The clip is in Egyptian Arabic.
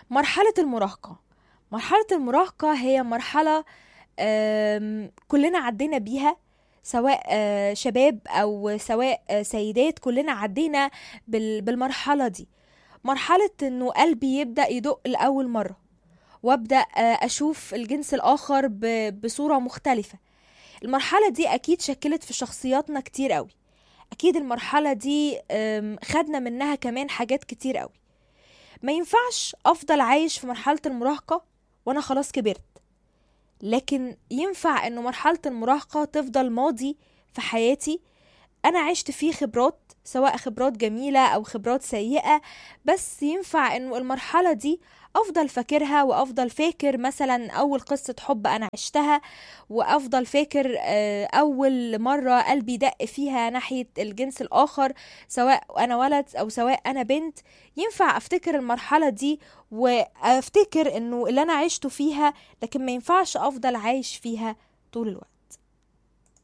مرحلة المراهقة مرحلة المراهقة هي مرحلة كلنا عدينا بيها سواء آه، شباب او سواء آه، سيدات كلنا عدينا بالمرحلة دي مرحلة انه قلبي يبدأ يدق لأول مرة وابدأ آه، اشوف الجنس الاخر بصورة مختلفة المرحلة دي اكيد شكلت في شخصياتنا كتير قوي اكيد المرحلة دي خدنا منها كمان حاجات كتير قوي ما ينفعش افضل عايش في مرحلة المراهقة وانا خلاص كبرت لكن ينفع انه مرحلة المراهقة تفضل ماضي في حياتي انا عشت فيه خبرات سواء خبرات جميلة او خبرات سيئة بس ينفع انه المرحلة دي افضل فاكرها وافضل فاكر مثلا اول قصة حب انا عشتها وافضل فاكر آه، اول مرة قلبي دق فيها ناحية الجنس الاخر سواء انا ولد او سواء انا بنت ينفع افتكر المرحلة دي وافتكر انه اللي انا عشته فيها لكن ما ينفعش افضل عايش فيها طول الوقت